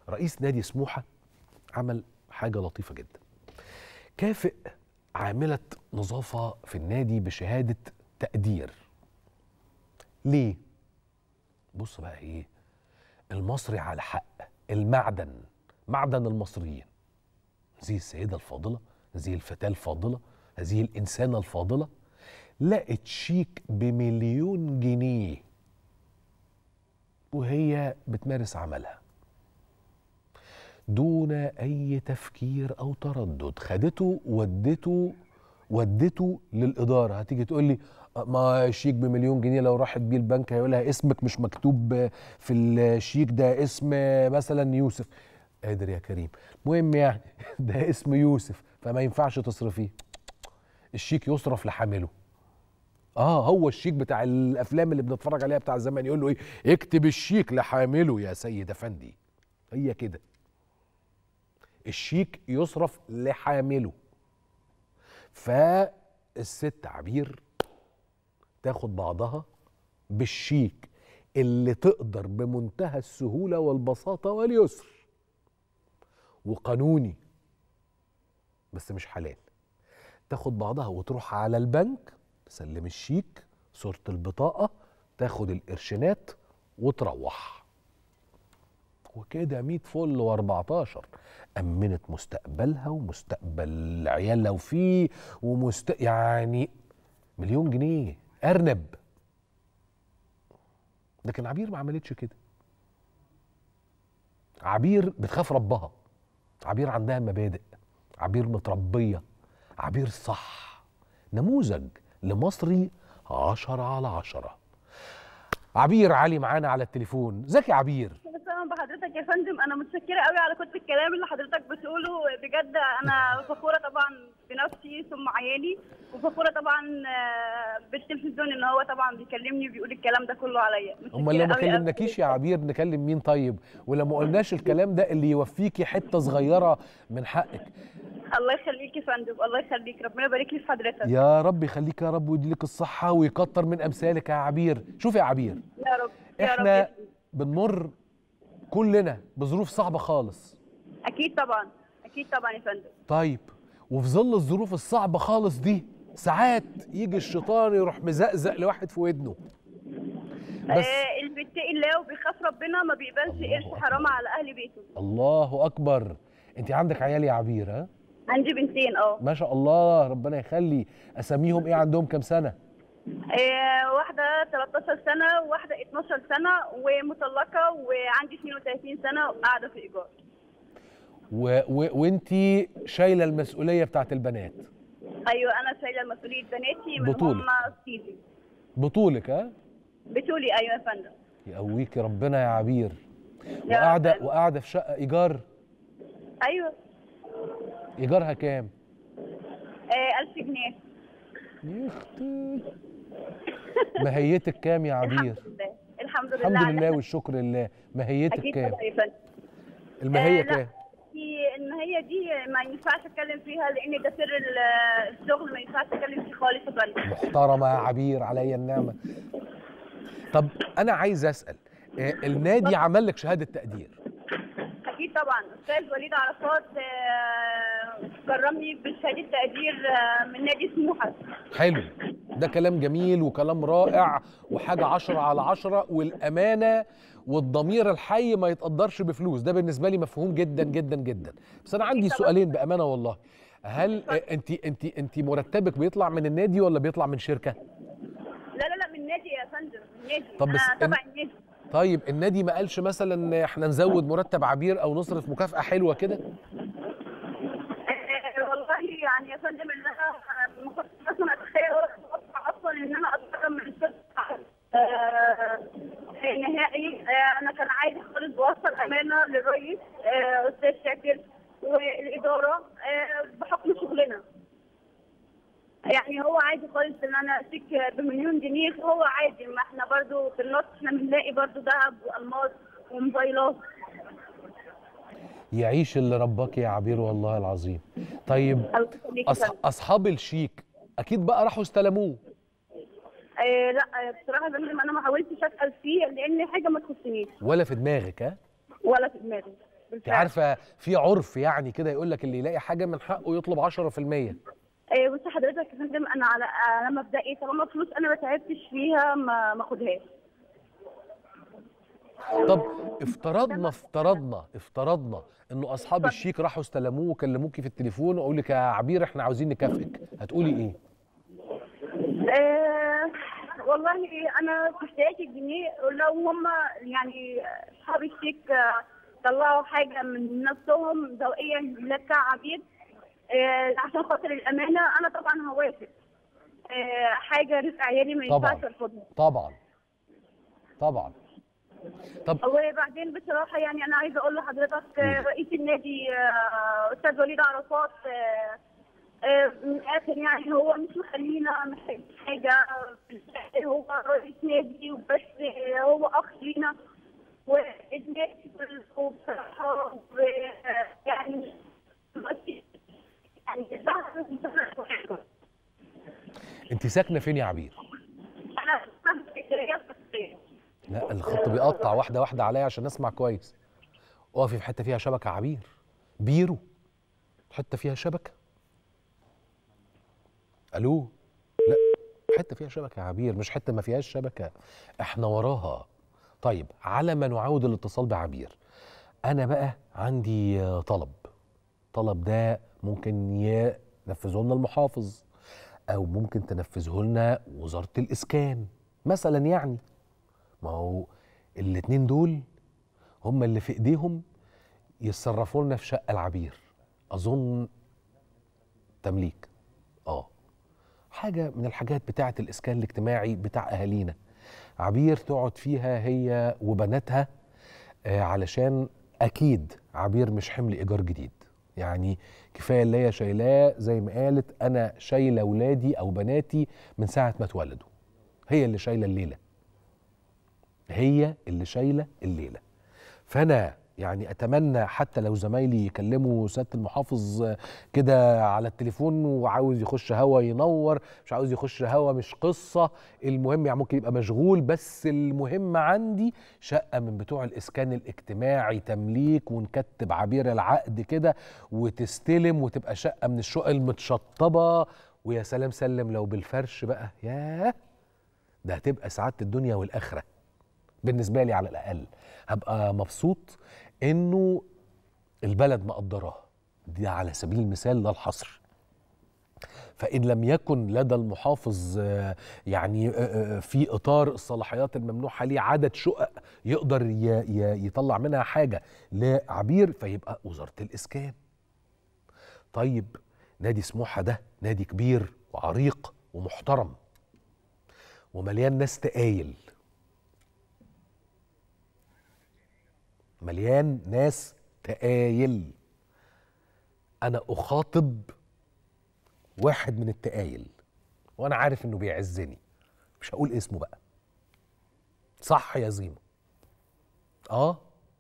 رئيس نادي سموحه عمل حاجه لطيفه جدا كافئ عامله نظافه في النادي بشهاده تقدير ليه بص بقى ايه المصري على حق المعدن معدن المصريين هذه السيده الفاضله هذه الفتاه الفاضله هذه الانسانه الفاضله لقت شيك بمليون جنيه وهي بتمارس عملها دون اي تفكير او تردد خدته ودته ودته للاداره هتيجي تقول لي "أه، ما شيك بمليون جنيه لو راحت بيه البنك هيقولها اسمك مش مكتوب في الشيك ده اسم مثلا يوسف قادر يا كريم المهم يعني ده اسم يوسف فما ينفعش تصرفيه الشيك يصرف لحامله اه هو الشيك بتاع الافلام اللي بنتفرج عليها بتاع زمان يقول له ايه اكتب الشيك لحامله يا سيد افندي هي كده الشيك يصرف لحامله فالست عبير تاخد بعضها بالشيك اللي تقدر بمنتهى السهولة والبساطة واليسر وقانوني بس مش حلال تاخد بعضها وتروح على البنك تسلم الشيك صورة البطاقة تاخد القرشينات وتروح وكده 100 فل و14 أمنت مستقبلها ومستقبل عيالها وفيه ومست يعني مليون جنيه أرنب لكن عبير ما عملتش كده عبير بتخاف ربها عبير عندها مبادئ عبير متربية عبير صح نموذج لمصري عشرة على عشرة عبير علي معانا على التليفون ازيك يا عبير سلام بحضرتك يا فندم انا متشكره قوي على كل الكلام اللي حضرتك بتقوله بجد انا فخوره طبعا بنفسي ثم عيالي وفخوره طبعا آه، بالتلفزيون ان هو طبعا بيكلمني وبيقول الكلام ده كله عليا امال لو ما متشكرة قوي قوي. كلمناكيش يا عبير نكلم مين طيب ولو ما قلناش الكلام ده اللي يوفيكي حته صغيره من حقك الله يخليك يا فندم الله يخليك ربنا يبارك لي في حضرتك يا رب يخليك يا رب ويديلك الصحه ويكتر من امثالك يا عبير شوف يا عبير يا رب يا رب احنا يا فندم. بنمر كلنا بظروف صعبه خالص اكيد طبعا اكيد طبعا يا فندم طيب وفي ظل الظروف الصعبه خالص دي ساعات يجي الشيطان يروح مزقزق لواحد في ودنه بس آه اللي بيتقي الله وبيخاف ربنا ما بيقبلش الله قرش أكبر. حرام على اهل بيته الله اكبر انت عندك عيال يا عبير ها عندي بنتين اه ما شاء الله ربنا يخلي اساميهم ايه عندهم كام سنه آه، واحدة 13 سنة وواحدة 12 سنة ومطلقة وعندي 32 سنة وقاعدة في إيجار. و... و... وانت شايله المسؤوليه بتاعت البنات أيوة أنا شايلة مسؤولية بناتي من بطولك. هم سيدي. بطولك ها بتولي أيوة يا فندم. يقويكي ربنا يا عبير يا وقاعده رب. وقاعده في شقه ايجار أيوة ايجارها كام آه 1000 جنيه. يا اختي مهيتك كام يا عبير الحمد لله الحمد لله الحمد على لله إحنا- والشكر لله مهيتك أكيد كام طبعا يا فندم. المهيه آه، لا. كام في المهية دي ما ينفعش أتكلم فيها لأن ده سر ال- الشغل ما ينفعش أتكلم فيه خالص يا فندم. محترمه يا عبير عليا النعمه طب انا عايز اسال آه، النادي عمل لك شهاده تقدير اكيد طبعا استاذ وليد عرفات آه، كرمني بشهاده تقدير آه، من نادي سموحه حلو ده كلام جميل وكلام رائع وحاجة عشرة على عشرة والأمانة والضمير الحي ما يتقدرش بفلوس ده بالنسبة لي مفهوم جدا جدا جدا بس أنا عندي طبعاً. سؤالين بأمانة والله هل انت انت انت مرتبك بيطلع من النادي ولا بيطلع من شركه لا لا لا من نادي يا فندم من نادي طب بس انا تبع إن- النادي طيب النادي ما قالش مثلا احنا نزود مرتب عبير او نصرف مكافاه حلوه كده آه، والله يعني يا فندم ان انا ما كنتش اصلا اتخيل ولا اتوقع اصلا ان انا اتقدم من الشركه آه، نهائي آه، انا كان عايز خالص بوصل امانه للرئيس آه، استاذ شاكر والاداره آه، بحكم شغلنا يعني هو عادي خالص ان انا امسك بمليون جنيه فهو عادي ما احنا برضو في النص احنا بنلاقي برضو ذهب والماس وموبايلات يعيش اللي رباك يا عبير والله العظيم طيب الله يخليك يا أص... فندم. اصحاب الشيك اكيد بقى راحوا استلموه آه لا آه، بصراحه يا فندم انا ما حاولتش اسال فيه لان حاجه ما تخصنيش ولا في دماغك ها ولا في دماغي انت عارفه في عرف يعني كده يقول لك اللي يلاقي حاجه من حقه يطلب 10% إيه بص حضرتك يا فندم انا على على مبدئي طالما فلوس انا ما تعبتش فيها ما ما اخدهاش طب افترضنا افترضنا افترضنا انه اصحاب الشيك راحوا استلموه وكلموكي في التليفون وقالوا لك يا عبير احنا عاوزين نكافئك هتقولي ايه إيه والله انا في احتياجي الجنيه لو هم يعني اصحاب الشيك آه، طلعوا حاجه من نفسهم ذوقيا لك عبيد إيه عشان خاطر الامانه انا طبعا هوافق إيه حاجه رزق عيالي ما طبعاً. ينفعش ارفضها طبعا طبعا طب وبعدين بصراحه يعني انا عايزه اقول لحضرتك آه، رئيس النادي آه، استاذ وليد عرفات آه، آه، من الاخر يعني هو مش مخلينا محتاج حاجه آه، هو رئيس نادي وبس آه، هو اخ لينا والنادي كله بصراحه و- آه، يعني يعني انت ساكنه فين يا عبير انا اسمها اسكندريه بس لا الخط بيقطع واحده واحده عليا عشان اسمع كويس اقفي في حته فيها شبكه عبير بيرو حته فيها شبكه الو لا حته فيها شبكه عبير مش حته ما فيهاش شبكه احنا وراها طيب على ما نعود الاتصال بعبير انا بقى عندي آه، طلب طلب ده ممكن ينفذه لنا المحافظ او ممكن تنفذه لنا وزاره الاسكان مثلا يعني ما هو الاتنين دول هم اللي في ايديهم يتصرفوا لنا في شقه العبير اظن تمليك اه حاجه من الحاجات بتاعه الاسكان الاجتماعي بتاع اهالينا عبير تقعد فيها هي وبناتها آه علشان اكيد عبير مش حمل ايجار جديد يعني كفايه اللي هي شايلاه زي ما قالت انا شايله اولادي او بناتي من ساعه ما اتولدوا هي اللي شايله الليله هي اللي شايله الليله فانا يعني اتمنى حتى لو زمايلي يكلموا سياده المحافظ آه، كده على التليفون وعاوز يخش هوا ينور مش عاوز يخش هوا مش قصه المهم يعني ممكن يبقى مشغول بس المهم عندي شقه من بتوع الاسكان الاجتماعي تمليك ونكتب عبير العقد كده وتستلم وتبقى شقه من الشقق المتشطبه ويا سلام سلم لو بالفرش بقى ياه ده هتبقى سعاده الدنيا والاخره بالنسبه لي على الاقل هبقى مبسوط انه البلد مقدراها دي على سبيل المثال لا الحصر فإن لم يكن لدى المحافظ آه، يعني آه، آه، في إطار الصلاحيات الممنوحة ليه عدد شقق يقدر ي- ي- يطلع منها حاجة لعبير فيبقى وزارة الإسكان طيب نادي سموحة ده نادي كبير وعريق ومحترم ومليان ناس تقايل مليان ناس تقايل انا اخاطب واحد من التقايل وانا عارف انه بيعزني مش هقول اسمه بقى صح يا زينو اه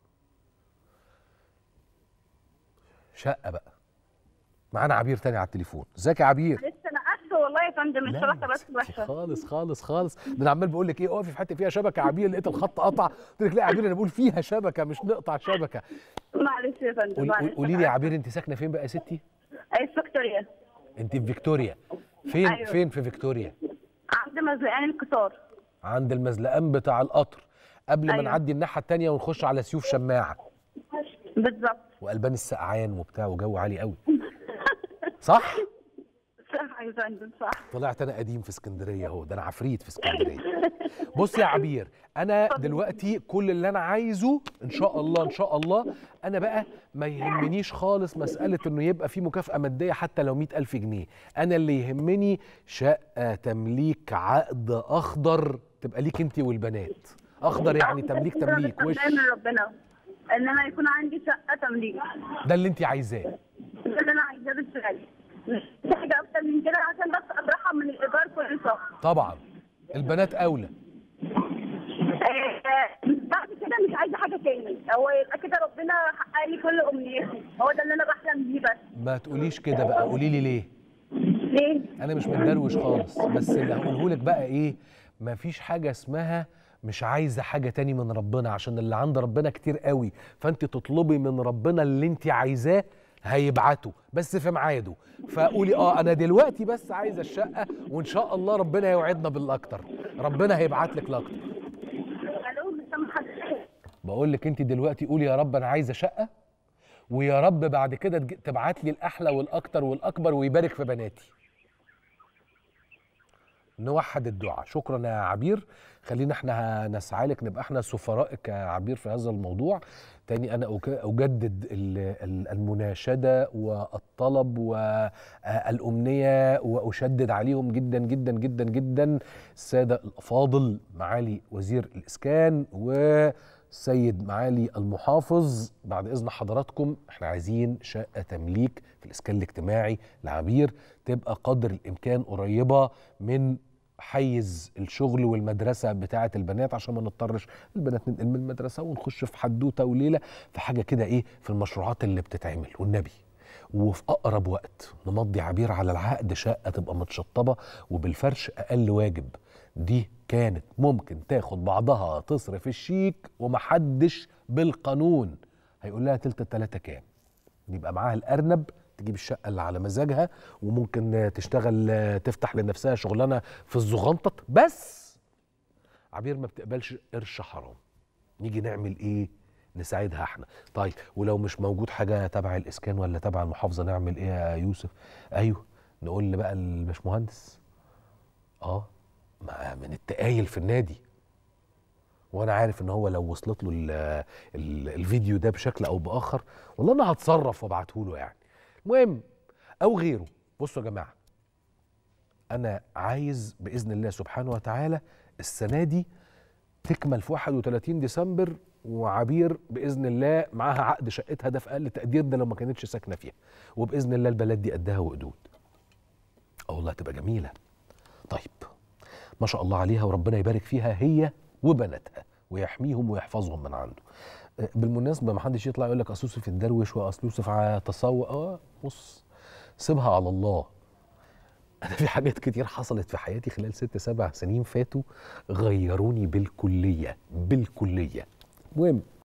شقه بقى معانا عبير تاني على التليفون ازيك يا عبير لسه انا اسفه والله يا فندم لا، الشبكه بس ستي وحشه خالص خالص خالص ده انا عمال بقول لك ايه اقفي في حته فيها شبكه عبير لقيت الخط قطع قلت لك لا يا عبير انا بقول فيها شبكه مش نقطع شبكه معلش يا فندم قولي- معلش قولي لي يا عبير انت ساكنه فين بقى يا ستي اي فيكتوريا انت في فيكتوريا فين أيوة. فين في فيكتوريا عند مزلقان القطار عند المزلقان بتاع القطر قبل ما أيوة. نعدي الناحيه التانية ونخش على سيوف شماعه بالظبط والبان السقعان وبتاع وجو عالي قوي صح صح يا فندم صح طلعت انا قديم في اسكندريه اهو ده انا عفريت في اسكندريه بص يا عبير انا دلوقتي كل اللي انا عايزه ان شاء الله ان شاء الله انا بقى ما يهمنيش خالص مساله انه يبقى في مكافاه ماديه حتى لو مئة ألف جنيه انا اللي يهمني شقه تمليك عقد اخضر تبقى ليك انت والبنات اخضر يعني تمليك تمليك وش من ربنا ان انا يكون عندي شقه تمليك ده اللي انت عايزاه ده اللي انا عايزاه بالفعل مش حاجه اكتر من كده عشان بس اترحم من الايجار كل شهر طبعا البنات اولى آه، بعد كده مش عايزه حاجه تاني هو يبقى كده ربنا حقق لي كل امنياتي هو ده اللي انا بحلم بيه بس ما تقوليش كده بقى قولي لي ليه ليه؟ انا مش متدروش خالص بس اللي هقوله لك بقى ايه مفيش حاجه اسمها مش عايزه حاجه تاني من ربنا عشان اللي عند ربنا كتير قوي فانت تطلبي من ربنا اللي انت عايزاه هيبعته بس في ميعاده فقولي اه انا دلوقتي بس عايزه الشقه وان شاء الله ربنا يوعدنا بالاكتر ربنا هيبعت لك الاكتر الو مش سامع حضرتك بقول لك انت دلوقتي قولي يا رب انا عايزه شقه ويا رب بعد كده تج- تبعت لي الاحلى والاكتر والاكبر ويبارك في بناتي نوحد الدعاء شكرا يا عبير خلينا احنا نسعى لك نبقى احنا سفرائك يا عبير في هذا الموضوع تاني انا أك- اجدد ال- ال- المناشده والطلب والامنيه واشدد عليهم جدا جدا جدا جدا الساده الافاضل معالي وزير الاسكان والسيد معالي المحافظ بعد اذن حضراتكم احنا عايزين شقه تمليك في الاسكان الاجتماعي لعبير تبقى قدر الامكان قريبه من حيز الشغل والمدرسه بتاعه البنات عشان ما نضطرش البنات ننقل من المدرسه ونخش في حدوته وليله في حاجه كده ايه في المشروعات اللي بتتعمل والنبي وفي اقرب وقت نمضي عبير على العقد شقه تبقى متشطبه وبالفرش اقل واجب دي كانت ممكن تاخد بعضها تصرف الشيك ومحدش بالقانون هيقول لها تلت التلاته كام يبقى معاها الارنب تجيب الشقه اللي على مزاجها وممكن تشتغل تفتح لنفسها شغلانه في الزغنطط بس عبير ما بتقبلش قرش حرام نيجي نعمل ايه نساعدها احنا طيب ولو مش موجود حاجه تبع الاسكان ولا تبع المحافظه نعمل ايه يا يوسف ايوه نقول بقى الباشمهندس اه ما من التقايل في النادي وانا عارف ان هو لو وصلت له ال ال الفيديو ده بشكل او باخر والله انا هتصرف وابعته له يعني المهم او غيره بصوا يا جماعه انا عايز باذن الله سبحانه وتعالى السنه دي تكمل في 31 ديسمبر وعبير باذن الله معاها عقد شقتها ده في اقل تقدير ده لو ما كانتش ساكنه فيها وباذن الله البلد دي قدها وقدود اه والله هتبقى جميله طيب ما شاء الله عليها وربنا يبارك فيها هي وبناتها ويحميهم ويحفظهم من عنده آه، بالمناسبه ما حدش يطلع يقول لك اصل يوسف الدروش واصل يوسف ع- تسوق اه بص سيبها على الله انا في حاجات كتير حصلت في حياتي خلال ست سبع سنين فاتوا غيروني بالكليه بالكليه المهم